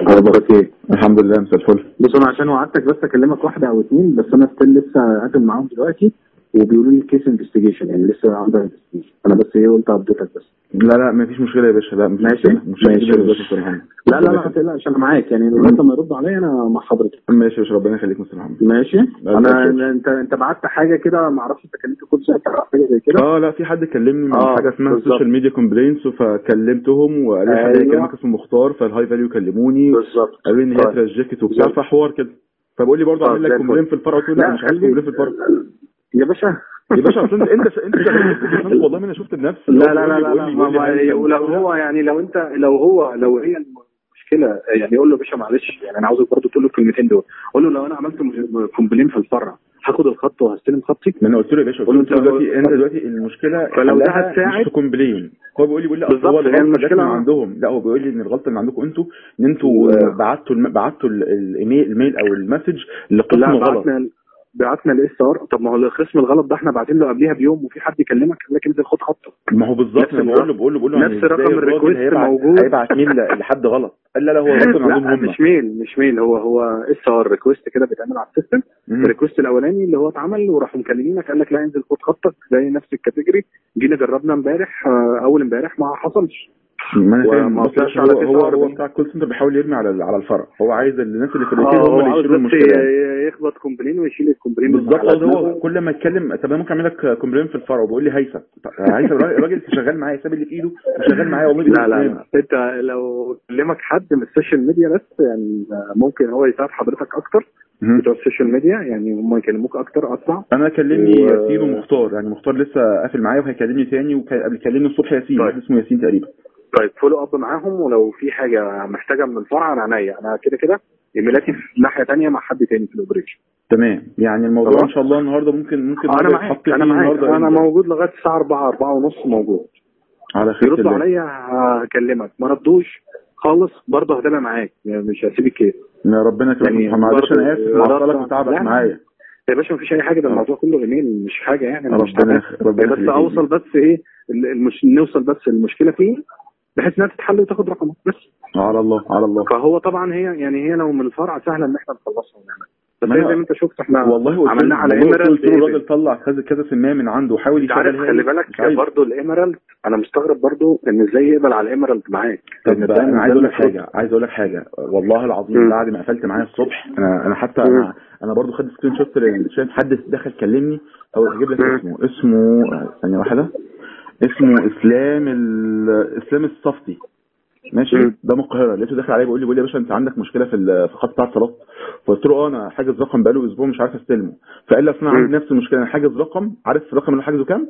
اخبارك ايه؟ الحمد لله مساء الفل بص انا عشان وعدتك بس اكلمك واحده او اتنين بس انا ستيل لسه قاعد معاهم دلوقتي وبيقولوا لي كيس انفستيجيشن يعني لسه عندها انفستيجيشن انا بس ايه قلت ابديتك بس لا لا مفيش مشكله يا باشا لا مفيش ماشي؟ مشكله مش ماشي. هنجيب دلوقتي مستر محمد لا لا لا ما تقلقش انا معاك يعني لغايه لما يرد عليا انا مع حضرتك ماشي يا باشا ربنا يخليك مستر محمد ماشي لا، انا لا، انت انت بعت حاجه كده ما اعرفش انت كلمت كل ساعه أو حاجه زي كده اه لا في حد كلمني من آه، حاجه اسمها بالظبط. السوشيال ميديا كومبلينس فكلمتهم وقالوا لي حد أيوة. هيكلمك اسمه مختار فالهاي فاليو كلموني بالظبط قالوا لي ان هي طيب. تراش جاكيت وبتاع بالظبط. فحوار كده فبقول لي برضه طب اعمل زي لك الفل. كومبلين في الفرع قلت له لا مش عايز خلي- كومبلين في الفرع يا باشا يا باشا اصل انت انت انت شغال والله ما انا شفت بنفسي لا لا لا لا, بيقول لا لي- ما بيقول لي ما هل- ولو هو يعني لو انت لو هو لو هي المشكله يعني قول له يا باشا معلش يعني انا عاوزك برضه تقول له الكلمتين دول قول له لو انا عملت م- كومبلين في الفرع هاخد الخط وهستلم خطي ما انا قلت له يا باشا قلت قول له له انت- دلوقتي انت دلوقتي المشكله فلو ده حلها هتساعد- مش كومبلين هو بيقول لي بيقول لي اصل بالظبط، هو هي الغلطه جت من المشكلة- عندهم لا هو بيقول لي ان الغلطه من عندكم انتوا ان انتوا لا. آه، بعتوا الم... بعتوا ال- الايميل الميل او المسج لقسم لا غلط بعتنا بعتنا الاس ار طب ما هو الخصم الغلط ده احنا باعتين له قبلها بيوم وفي حد يكلمك قال لك انزل خد خطه ما هو بالظبط نفس انا الرقم- بقول له بقول له بقول له نفس يعني إزاي رقم الراجل الريكوست هيبعت موجود. هيبعت ميل ل- لحد غلط قال لا لا هو غلط من عندهم لا هم مش ميل مش ميل هو هو اس ار ريكوست كده بيتعمل على السيستم مم. الريكوست الاولاني اللي هو اتعمل وراحوا مكلمينك قال لك لا انزل خد خطك زي نفس الكاتيجوري جينا جربنا امبارح آه، اول امبارح ما حصلش ما انا فاهم وما بص يا طلعش باشا، على هو هو 49. هو بتاع الكول سنتر بيحاول يرمي على على الفرع هو عايز الناس اللي في اه الريتيل هم هو اللي عاوز يشيلوا بس المشكله ي- يخبط كومبلين ويشيل الكومبلين من بالظبط على قصدي هو دماغه. كل ما اتكلم طب انا ممكن اعمل لك كومبلين في الفرع وبيقول لي هيثم طب هيثم الراجل الراجل شغال معايا ساب اللي في ايده وشغال معايا والله لا لا بيقول لا انت لو كلمك حد من السوشيال ميديا بس يعني آه، ممكن هو يساعد حضرتك اكتر مهم. بتوع السوشيال ميديا يعني هم يكلموك اكتر اسرع انا كلمني و- ياسين ومختار يعني مختار لسه قافل معايا وهيكلمني تاني وقبل كلمني الصبح ياسين طيب. واحد اسمه ياسين تقريبا طيب فولو اب معاهم ولو في حاجه محتاجه من الفرع انا عينيا انا كده كده ايميلاتي في ناحيه تانية مع حد تاني في الاوبريشن تمام يعني الموضوع خلاص. ان شاء الله النهارده ممكن ممكن انا النهاردة معاك يتحط انا فيه معاك النهارده انا إمتى؟ موجود لغايه الساعه 4 4 ونص موجود على خير يردوا الله عليا هكلمك ما ردوش خالص برضه هتابع معاك يعني مش هسيب الكيس يا ربنا يكرمك يعني يا محمد معلش انا برضه اسف معطلك رد- وتعبك لا. معايا يا باشا مفيش اي حاجه ده الموضوع كله ايميل مش حاجه يعني انا مش ربنا تعبان. يخ- ربنا بس يخليك. اوصل بس ايه ال- المش... نوصل بس المشكله فين بحيث انها تتحل وتاخد رقمك بس على الله على الله فهو طبعا هي يعني هي لو من الفرع سهله ان احنا نخلصها يعني بس ما هي أنا- زي ما انت شفت احنا والله قلت عملناه له على والله قلت له- ايميرالد قلت له الراجل طلع كذا كذا سمايه من عنده وحاول انت عارف يشغلها خلي لي. بالك مش عايز. برضه الايميرالد انا مستغرب برضه ان ازاي يقبل على الايميرالد معاك طب لأن ده- انا عايز ده اقول لك المفروض- حاجه عايز اقول لك حاجه والله العظيم مم. بعد ما قفلت معايا الصبح انا انا حتى مم. انا انا برضو خدت سكرين شوت لأن شايف حد دخل كلمني او هجيب لك مم. اسمه اسمه آه، ثانيه واحده اسمه اسلام ال- اسلام الصفتي ماشي مم. ده من القاهره لقيته داخل عليا بيقول لي بيقول لي يا باشا انت عندك مشكله في ال- في الخط بتاع الصالات فقلت له اه انا حاجز رقم بقاله اسبوع مش عارف استلمه فقال لي اصل انا مم. عندي نفس المشكله انا حاجز رقم عارف الرقم اللي أنا حاجزه كام؟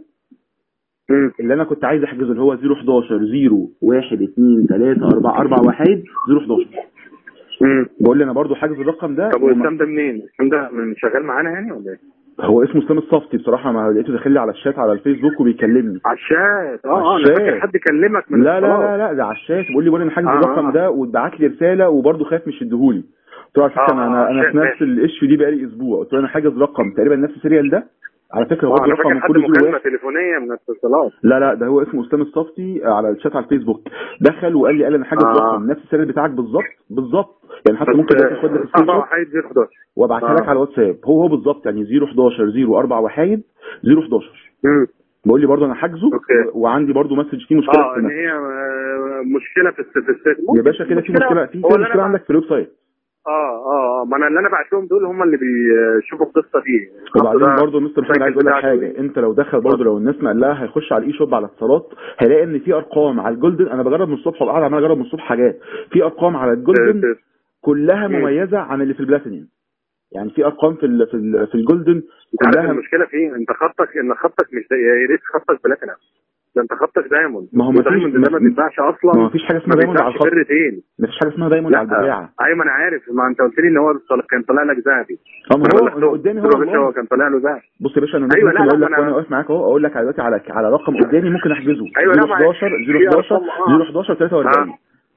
مم. اللي انا كنت عايز احجزه اللي هو 011 0 1 2 3 4 4 1 011 مم. بقول لي انا برضو حاجز الرقم ده طب وما- واسلام ده منين؟ اسلام ده من شغال معانا يعني ولا ايه؟ هو اسمه اسلام الصفتي بصراحه ما لقيته داخل لي على الشات على الفيسبوك وبيكلمني على الشات اه اه على انا فاكر الشات. حد كلمك من لا لا الصلاة. لا لا ده على الشات بيقول لي بقول لي انا حاجز آه، الرقم آه. ده وبعت لي رساله وبرضه خايف مش يديهولي قلت له على فكره آه، انا انا آه، انا في شات، نفس الايشو دي بقالي اسبوع قلت له انا حاجز رقم تقريبا نفس السيريال ده على فكره هو اه انا رقم فاكر حد كله زيرو مكالمه واحد تليفونيه من الاتصالات لا لا ده هو اسمه اسلام الصفتي على الشات على الفيسبوك دخل وقال لي قال انا حاجز آه. رقم نفس السيريال بتاعك بالظبط بالظبط يعني حتى بس ممكن دلوقتي اخد لك السكرين شوت اه حيد 011 وابعتها آه. لك على الواتساب هو هو بالظبط يعني 011 04 وحايد 011 مم. بقول لي برضه انا حاجزه أوكي. و- وعندي برضه مسج فيه مشكله اه في ان المسج. هي آه، مشكله في الس- في السيستم يا باشا كده في مشكله في هو كده اللي مشكله أنا عندك في الويب سايت اه اه اه ما انا اللي انا بعت لهم دول هم اللي بيشوفوا القصه دي وبعدين الخط ده برضه مستر محمد السايكل عايز اقول لك بتاعته حاجه إيه؟ انت لو دخل برضه لو الناس ما قالها هيخش على الاي شوب على اتصالات هيلاقي ان في ارقام على الجولدن انا بجرب من الصبح وقاعد عمال اجرب من الصبح حاجات في ارقام على الجولدن ت- ت- كلها مم. مميزه عن اللي في البلاتينيوم يعني في ارقام في ال في ال في الجولدن انت عارف كلها المشكله في ايه؟ انت خطك ان خطك مش زي- يا ريت خطك بلاتينم ده انت خطك دايموند ما هو مفيش- دايموند ده ما ما- بيتباعش اصلا ما فيش حاجه اسمها ما دايموند على بيتباعش الخط فرتين مفيش حاجه اسمها دايموند على البتاع ايوه ما انا عارف ما انت قلت لي ان هو طل- كان طالع لك ذهبي طب ما أنا هو بلغته. انا قدامي هو قلت له يا باشا هو والله كان طالع له ذهبي بص يا باشا انا أيوة، ممكن لا، اقول لا، لك ما أنا- وانا واقف معاك اهو اقول لك على دلوقتي على على رقم قدامي ممكن احجزه أيوة، لا، ما- 011 في 011 أرقام، آه. 011 43 آه.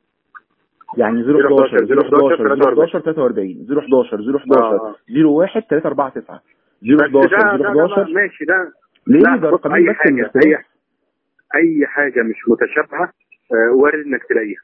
يعني 011 011 011 011 011 43 011 011 آه. 01 349 بس 011 ده ده, ده 011 ماشي ده ليه لا، ده بص، رقمين اي بس حاجه الاختلاف. اي اي حاجه مش متشابهه آه، وارد انك تلاقيها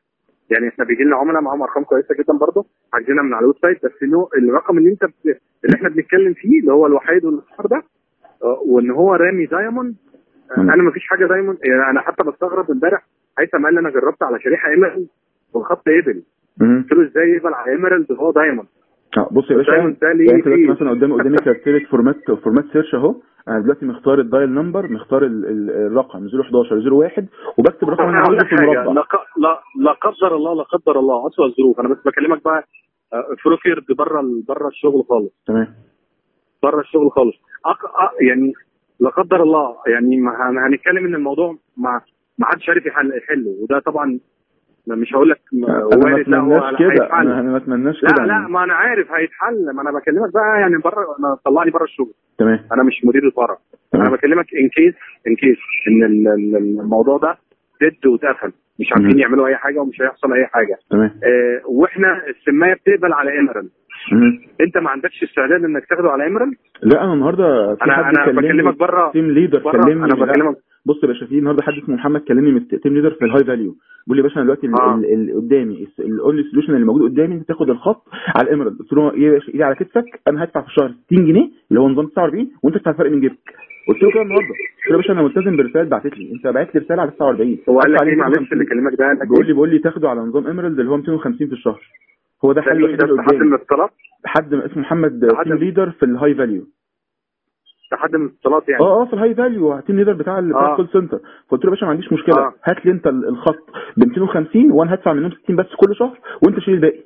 يعني احنا بيجي لنا عملاء معاهم ارقام كويسه جدا برضه حاجزينها من على الويب سايت بس انه الرقم اللي انت بت... اللي احنا بنتكلم فيه اللي هو الوحيد والاصفر ده آه، وان هو رامي دايموند آه، مم. انا ما فيش حاجه دايموند يعني انا حتى بستغرب امبارح هيثم قال لي انا جربت على شريحه ايمرالد والخط قبل مم. قلت له ازاي يقبل على ايمرالد وهو دايموند اه بص يا باشا دايموند ده ليه يعني انت دلوقتي فيه؟ مثلا قدامي قدامي كريتيريا فورمات فورمات سيرش اهو انا دلوقتي مختار الدايل نمبر مختار ال- ال- الرقم 011 01 وبكتب الرقم اللي انا هقول عاوزه لك في حاجه المربع لا ق- لا لا قدر الله لا قدر الله اسوء الظروف انا بس بكلمك بقى فروفيرد بره ال- بره الشغل خالص تمام بره الشغل خالص أق... أ... يعني لا قدر الله يعني ما هن- هنتكلم ان الموضوع ما ما حدش عارف يحل يحله وده طبعا مش هقول لك م- انا ما وارد لا هو اتمناش كده هيتحل. انا أنا ما اتمناش لا كده لا يعني. ما انا عارف هيتحل ما انا بكلمك بقى يعني بره انا طلعني بره الشغل تمام انا مش مدير الفرع انا تمام بكلمك ان كيس ان كيس ان ال- ال- الموضوع ده ديد واتقفل مش عارفين مم. يعملوا اي حاجه ومش هيحصل اي حاجه تمام آه واحنا السمايه بتقبل على ايمرالد مم. انت ما عندكش استعداد انك تاخده على ايمرالد لا انا النهارده في انا حد انا كلمني بكلمك بره تيم ليدر بره كلمني انا لا، بكلمك بص يا باشا في النهارده حد اسمه محمد كلمني من التيم ليدر في الهاي فاليو بيقول لي يا باشا انا دلوقتي ال- آه. ال- اللي قدامي الاونلي سوليوشن اللي موجود قدامي انت تاخد الخط على الاميرالد قلت له ايه يا باشا ايدي على كتفك انا هدفع في الشهر 60 جنيه اللي هو نظام 49 وانت تدفع الفرق من جيبك قلت له كده النهارده قلت له يا باشا انا ملتزم برساله بعتت لي انت بعت لي رساله على 49 هو قال هدفع لك ايه عليه معلش 250. اللي كلمك ده قال لك بيقول لي ايه؟ بيقول لي تاخده على نظام ايميرالد اللي هو 250 في الشهر هو ده ده الحل مين الوحيد ده اللي حد من قدامي الاتصالات؟ حد اسمه محمد ده حد- تيم ليدر في الهاي فاليو ده حد من الاتصالات يعني اه اه في الهاي فاليو تيم ليدر بتاع ال- بتاع آه. الكول سنتر فقلت له يا باشا ما عنديش مشكله آه. هات لي انت ال- الخط ب 250 وانا هدفع منهم 60 بس كل شهر وانت شيل الباقي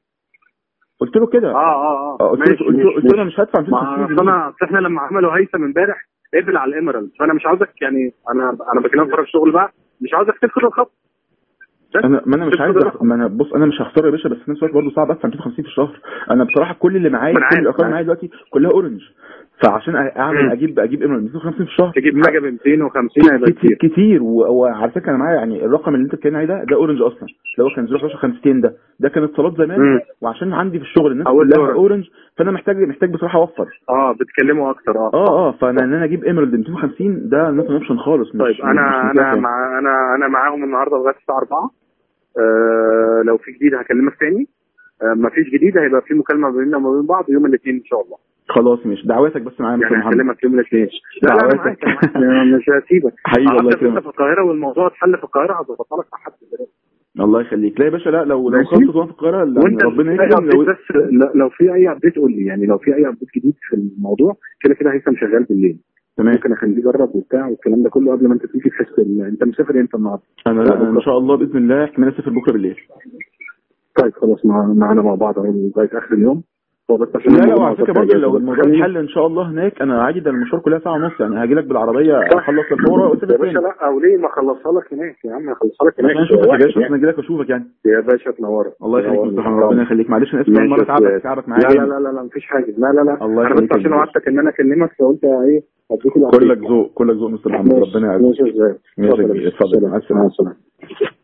قلت له كده اه اه آه، اه قلت له ماشي قلت له قلت له انا ماشي مش هدفع ما 250 أصل جنيه انا أصل احنا لما عملوا هيثم امبارح قبل على الايمرالد فانا مش عاوزك يعني انا انا بكلمك بره الشغل بقى مش عاوزك تدخل الخط بس انا ما انا مش تدخل عايز الرقم. ما انا بص انا مش هخسر يا باشا بس في نفس الوقت برضه صعب ادفع 250 في الشهر انا بصراحه كل اللي معايا ما أنا كل عارف، الارقام أنا اللي معايا دلوقتي كلها اورنج فعشان اعمل مم. اجيب اجيب ايميرالد 250 في الشهر تجيب لا، حاجه ب 250 هيبقى كتير كتير كتير و- وعلى فكره انا معايا يعني الرقم اللي انت بتتكلم عليه ده ده اورنج اصلا اللي هو كان 011 50 ده ده كان اتصالات زمان مم. وعشان عندي في الشغل الناس أول كلها أورنج. اورنج فانا محتاج محتاج بصراحه اوفر اه بتكلموا اكتر اه اه اه فانا ان انا اجيب ايميرالد 250 ده نوت اوبشن خالص مش طيب مش- انا مش انا متاح مع انا انا معاهم النهارده لغايه الساعه 4 آه لو في جديد هكلمك تاني آه ما فيش جديد هيبقى في مكالمه بيننا وما بين بعض يوم الاثنين ان شاء الله خلاص مش دعواتك بس معايا يا مستر يعني محمد هكلمك يوم الاثنين لا لا انا معاك دعواتك. أنا معاك. مش هسيبك حبيبي الله حتى انت يكرمك في القاهره والموضوع اتحل في القاهره هظبطها لك مع حد الله يخليك لا يا باشا لا لو لو ماشي. خلصت وانا في القاهره يعني وانت ربنا في أي يكرم update لو بس ل- لو في اي ابديت قول لي يعني لو في اي ابديت جديد في الموضوع كده كده هيثم شغال بالليل تمام ممكن اخليه يجرب وبتاع والكلام ده كله قبل ما انت تيجي تحس ال- انت مسافر امتى النهارده؟ انا لا أنا ان شاء الله باذن الله احتمال اسافر بكره بالليل طيب خلاص مع- معانا مع بعض اهو لغايه اخر اليوم هو بس عشان لا لا الموضوع وعلى فكره فترة برضه لو إجازة. الموضوع خليني- اتحل ان شاء الله هناك انا عادي ده المشوار كلها ساعه ونص يعني هاجي لك بالعربيه اخلص الفوره يا واسافر باشا تاني لا او ليه ما اخلصها لك هناك يا عم اخلصها لك هناك عشان اشوفك يا واحد باشا يعني. عشان اجي لك واشوفك يعني يا باشا تنور الله يخليك تنور. مستر محمد ربنا يخليك معلش انا اسف ماشي مره يا تعبك أستاذ. تعبك معايا لا لا جامد. لا لا لا مفيش حاجه لا لا لا الله انا يخليك بس يا عشان باشا. وعدتك ان انا اكلمك فقلت ايه اديك كلك ذوق كلك ذوق مستر محمد ربنا يعزك ماشي ازاي ماشي يا كبير. اتفضل. مع السلامة. مع السلامه